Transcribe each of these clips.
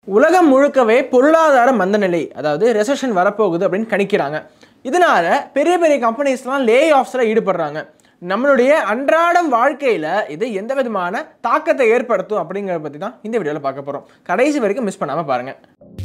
உலகம் முழுக்கவே பொருளாதார மந்தநிலை அதாவது ரெசஷன் வரப்போகுது அப்படின்னு கணிக்கிறாங்க இதனால பெரிய பெரிய கம்பெனிஸ்லாம் லே ஆஃப்ஸில் ஈடுபடுறாங்க நம்மளுடைய அன்றாடம் வாழ்க்கையில் இது எந்த விதமான தாக்கத்தை ஏற்படுத்தும் அப்படிங்கிறத பற்றி தான் இந்த வீடியோவில் பார்க்க போகிறோம் கடைசி வரைக்கும் மிஸ் பண்ணாமல் பாருங்கள்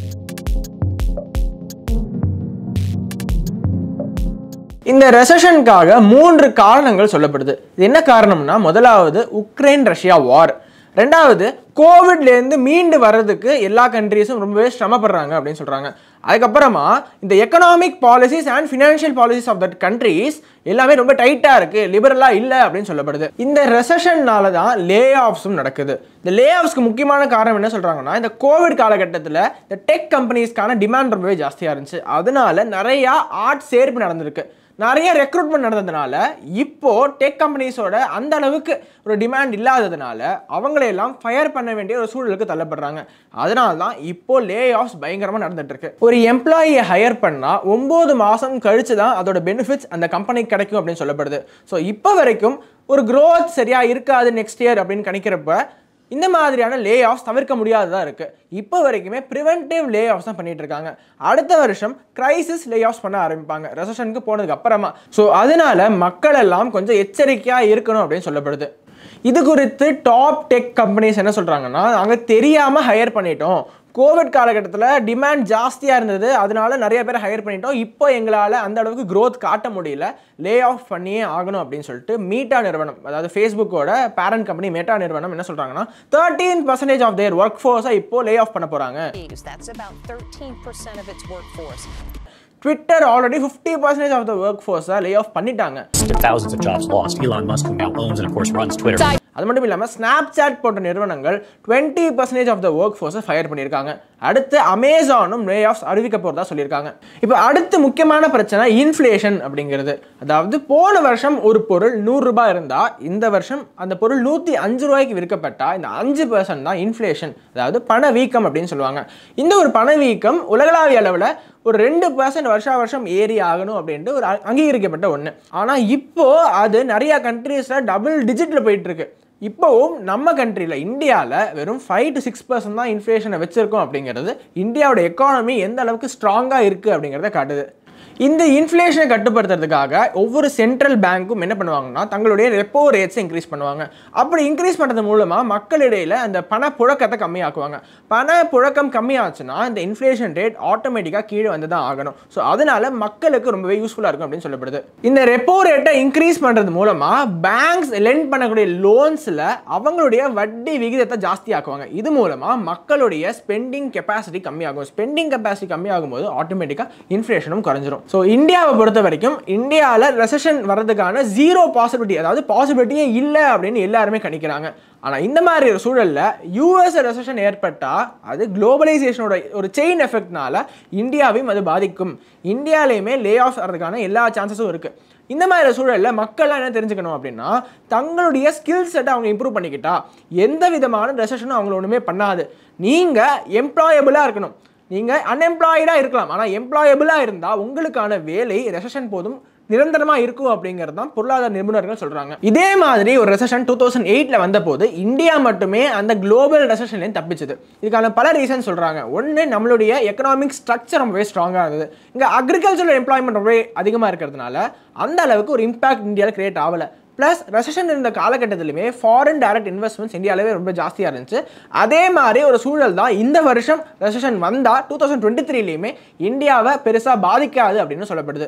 இந்த ரெசஷனுக்காக மூன்று காரணங்கள் சொல்லப்படுது இது என்ன காரணம்னா முதலாவது உக்ரைன் ரஷ்யா வார் ரெண்டாவது கோவிட்லேருந்து மீண்டு வர்றதுக்கு எல்லா கண்ட்ரீஸும் ரொம்பவே சிரமப்படுறாங்க அப்படின்னு சொல்கிறாங்க அதுக்கப்புறமா இந்த economic policies and financial policies of that countries எல்லாமே ரொம்ப டைட்டாக இருக்குது லிபரலாக இல்லை அப்படின்னு சொல்லப்படுது இந்த ரெசஷன்னால தான் லே ஆஃப்ஸும் நடக்குது இந்த லே ஆஃப்ஸ்க்கு முக்கியமான காரணம் என்ன சொல்கிறாங்கன்னா இந்த கோவிட் காலகட்டத்தில் இந்த டெக் கம்பெனிஸ்க்கான டிமாண்ட் ரொம்பவே ஜாஸ்தியாக இருந்துச்சு அதனால நிறையா ஆர்ட் சேர்ப்பு நடந்திருக்கு நிறைய ரெக்ரூட்மெண்ட் நடந்ததுனால இப்போ டெக் கம்பெனிஸோட அந்த அளவுக்கு ஒரு டிமாண்ட் இல்லாததுனால அவங்களையெல்லாம் ஃபயர் பண்ண வேண்டிய ஒரு சூழலுக்கு தள்ளப்படுறாங்க அதனால தான் இப்போ லே ஆஃப்ஸ் பயங்கரமாக நடந்துட்டு இருக்கு ஒரு எம்ப்ளாயியை ஹையர் பண்ணால் ஒம்பது மாதம் கழிச்சு தான் அதோட பெனிஃபிட்ஸ் அந்த கம்பெனிக்கு கிடைக்கும் அப்படின்னு சொல்லப்படுது ஸோ இப்போ வரைக்கும் ஒரு growth சரியா இருக்காது நெக்ஸ்ட் இயர் அப்படின்னு கணிக்கிறப்ப இந்த மாதிரியான லே ஆஃப்ஸ் தவிர்க்க முடியாததா இருக்கு இப்போ வரைக்குமே ப்ரிவென்டிவ் லே ஆஃப்ஸ் தான் பண்ணிட்டு இருக்காங்க அடுத்த வருஷம் கிரைசிஸ் லே ஆஃப்ஸ் பண்ண ஆரம்பிப்பாங்க ரெசஷனுக்கு போனதுக்கு அப்புறமா ஸோ அதனால மக்கள் எல்லாம் கொஞ்சம் எச்சரிக்கையாக இருக்கணும் அப்படின்னு சொல்லப்படுது இது குறித்து டாப் டெக் கம்பெனிஸ் என்ன சொல்கிறாங்கன்னா நாங்கள் தெரியாமல் ஹையர் பண்ணிட்டோம் கோவிட் காலகட்டத்தில் டிமாண்ட் ஜாஸ்தியாக இருந்தது அதனால நிறைய பேர் ஹையர் பண்ணிட்டோம் இப்போ எங்களால் அந்த அளவுக்கு growth காட்ட முடியல லே ஆஃப் பண்ணியே ஆகணும் அப்படின்னு சொல்லிட்டு மீட்டா நிறுவனம் அதாவது ஃபேஸ்புக்கோட பேரண்ட் கம்பெனி மேட்டா நிறுவனம் என்ன சொல்கிறாங்கன்னா தேர்ட்டீன் பர்சன்டேஜ் ஆஃப் தேர் ஒர்க் ஃபோர்ஸை இப்போ லே ஆஃப் பண்ண போகிறாங்க That's about 13% of its workforce. Twitter already fifty percentage of the ஒர்க் ஃபோர்ஸை லே ஆஃப் பண்ணிட்டாங்க to thousands of jobs lost. Elon Musk, who now owns and of course runs Twitter. அது மட்டும் இல்லாமல் ஸ்னாப்சாட் போன்ற நிறுவனங்கள் டுவெண்ட்டி பர்சன்டேஜ் ஆஃப் த ஒர்க் ஃபோர்ஸை ஃபயர் பண்ணியிருக்காங்க அடுத்து அமேசானும் லே ஆஃப்ஸ் அறிவிக்க போகிறதா சொல்லியிருக்காங்க இப்போ அடுத்து முக்கியமான பிரச்சனை இன்ஃப்ளேஷன் அப்படிங்கிறது அதாவது போன வருஷம் ஒரு பொருள் நூறுரூபா இருந்தால் இந்த வருஷம் அந்த பொருள் நூற்றி அஞ்சு ரூபாய்க்கு விற்கப்பட்டா இந்த அஞ்சு பர்சன்ட் தான் இன்ஃப்ளேஷன் அதாவது பணவீக்கம் அப்படின்னு சொல்லுவாங்க இந்த ஒரு பணவீக்கம் உலகளாவிய அளவில் ஒரு ரெண்டு பர்சன்ட் வருஷா வருஷம் ஏறி ஆகணும் அப்படின்ட்டு ஒரு அ- அங்கீகரிக்கப்பட்ட ஒன்று ஆனால் இப்போ அது நிறைய கண்ட்ரீஸில் டபுள் டிஜிட்டில் போயிட்டு இருக்கு இப்போவும் நம்ம கண்ட்ரியில் இந்தியாவில் வெறும் ஃபைவ் டு சிக்ஸ் பர்சன்ட் தான் இன்ஃப்ளேஷனை வச்சிருக்கோம் அப்படிங்கிறது இந்தியாவோட எக்கானமி எந்த அளவுக்கு ஸ்ட்ராங்காக இருக்குது அப்படிங்கிறத காட்டுது இந்த இன்ஃப்ளேஷனை கட்டுப்படுத்துறதுக்காக ஒவ்வொரு சென்ட்ரல் பேங்க்கும் என்ன பண்ணுவாங்கன்னா தங்களுடைய ரெப்போ ரேட்ஸை இன்க்ரீஸ் பண்ணுவாங்க அப்படி இன்க்ரீஸ் பண்ணுறது மூலமாக மக்களிடையில் அந்த பண புழக்கத்தை கம்மியாக்குவாங்க பண புழக்கம் கம்மியாச்சுன்னா இந்த இன்ஃப்ளேஷன் ரேட் ஆட்டோமேட்டிக்காக கீழே வந்து தான் ஆகணும் ஸோ அதனால மக்களுக்கு ரொம்பவே யூஸ்ஃபுல்லாக இருக்கும் அப்படின்னு சொல்லப்படுது இந்த ரெப்போ ரேட்டை இன்க்ரீஸ் பண்ணுறது மூலமாக பேங்க்ஸ் லெண்ட் பண்ணக்கூடிய லோன்ஸில் அவங்களுடைய வட்டி விகிதத்தை ஜாஸ்தி ஆக்குவாங்க இது மூலமாக மக்களுடைய ஸ்பெண்டிங் கெப்பாசிட்டி கம்மியாகும் ஸ்பெண்டிங் கெப்பாசிட்டி கம்மியாகும் போது ஆட்டோமேட்டிக்காக இன்ஃப்ளேஷனும் குறைஞ்சிரும் ஸோ இந்தியாவை பொறுத்த வரைக்கும் இந்தியாவில் ரெசஷன் வர்றதுக்கான ஜீரோ பாசிபிலிட்டி அதாவது பாசிபிலிட்டியே இல்லை அப்படின்னு எல்லாருமே கணிக்கிறாங்க ஆனால் இந்த மாதிரி ஒரு சூழலில் யூஎஸ் ரெசஷன் ஏற்பட்டால் அது குளோபலைசேஷனோட ஒரு செயின் எஃபெக்ட்னால இந்தியாவையும் அது பாதிக்கும் இந்தியாலையுமே லே ஆஃப் வர்றதுக்கான எல்லா சான்சஸும் இருக்குது இந்த மாதிரி சூழலில் மக்கள்லாம் என்ன தெரிஞ்சுக்கணும் அப்படின்னா தங்களுடைய ஸ்கில் செட்டை அவங்க இம்ப்ரூவ் பண்ணிக்கிட்டா எந்த விதமான ரெசஷனும் அவங்கள ஒன்றுமே பண்ணாது நீங்கள் எம்ப்ளாயபிளாக இருக்கணும் நீங்கள் அன்எம்ப்ளாய்டாக இருக்கலாம் ஆனால் எம்ப்ளாயபிளாக இருந்தால் உங்களுக்கான வேலை ரெசஷன் போதும் நிரந்தரமாக இருக்கும் அப்படிங்கிறது தான் பொருளாதார நிபுணர்கள் சொல்கிறாங்க இதே மாதிரி ஒரு ரெசஷன் டூ தௌசண்ட் எயிட்டில் வந்தபோது இந்தியா மட்டுமே அந்த குளோபல் ரெசஷன்லேருந்து தப்பிச்சது இதுக்கான பல ரீசன் சொல்கிறாங்க ஒன்று நம்மளுடைய எக்கனாமிக் ஸ்ட்ரக்சர் ரொம்பவே ஸ்ட்ராங்காக இருந்தது இங்கே அக்ரிகல்ச்சரல் எம்ப்ளாய்மெண்ட் ரொம்பவே அதிகமாக இருக்கிறதுனால அந்த அளவுக்கு ஒரு இம்பாக்ட் இந்தியாவில் கிரியேட் ஆகலை ப்ளஸ் ரெசஷன் இருந்த காலகட்டத்திலுமே ஃபாரின் டைரக்ட் இன்வெஸ்ட்மெண்ட்ஸ் இந்தியாவிலே ரொம்ப ஜாஸ்தியாக இருந்துச்சு அதே மாதிரி ஒரு சூழல் தான் இந்த வருஷம் ரெசஷன் வந்தால் டூ தௌசண்ட் டுவெண்ட்டி த்ரீலையுமே இந்தியாவை பெருசாக பாதிக்காது அப்படின்னு சொல்லப்படுது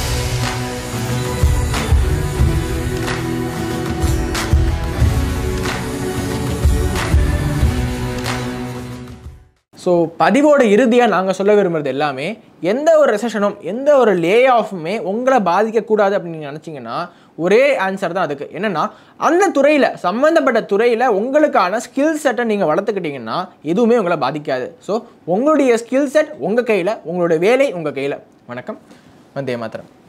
ஸோ பதிவோட இறுதியாக நாங்கள் சொல்ல விரும்புறது எல்லாமே எந்த ஒரு ரெசஷனும் எந்த ஒரு லே ஆஃபுமே உங்களை பாதிக்கக்கூடாது அப்படின்னு நீங்கள் நினச்சிங்கன்னா ஒரே ஆன்சர் தான் அதுக்கு என்னென்னா அந்த துறையில் சம்மந்தப்பட்ட துறையில் உங்களுக்கான ஸ்கில் செட்டை நீங்கள் வளர்த்துக்கிட்டீங்கன்னா எதுவுமே உங்களை பாதிக்காது ஸோ உங்களுடைய ஸ்கில் செட் உங்கள் கையில் உங்களுடைய வேலை உங்கள் கையில் வணக்கம் வந்தே மாத்திரம்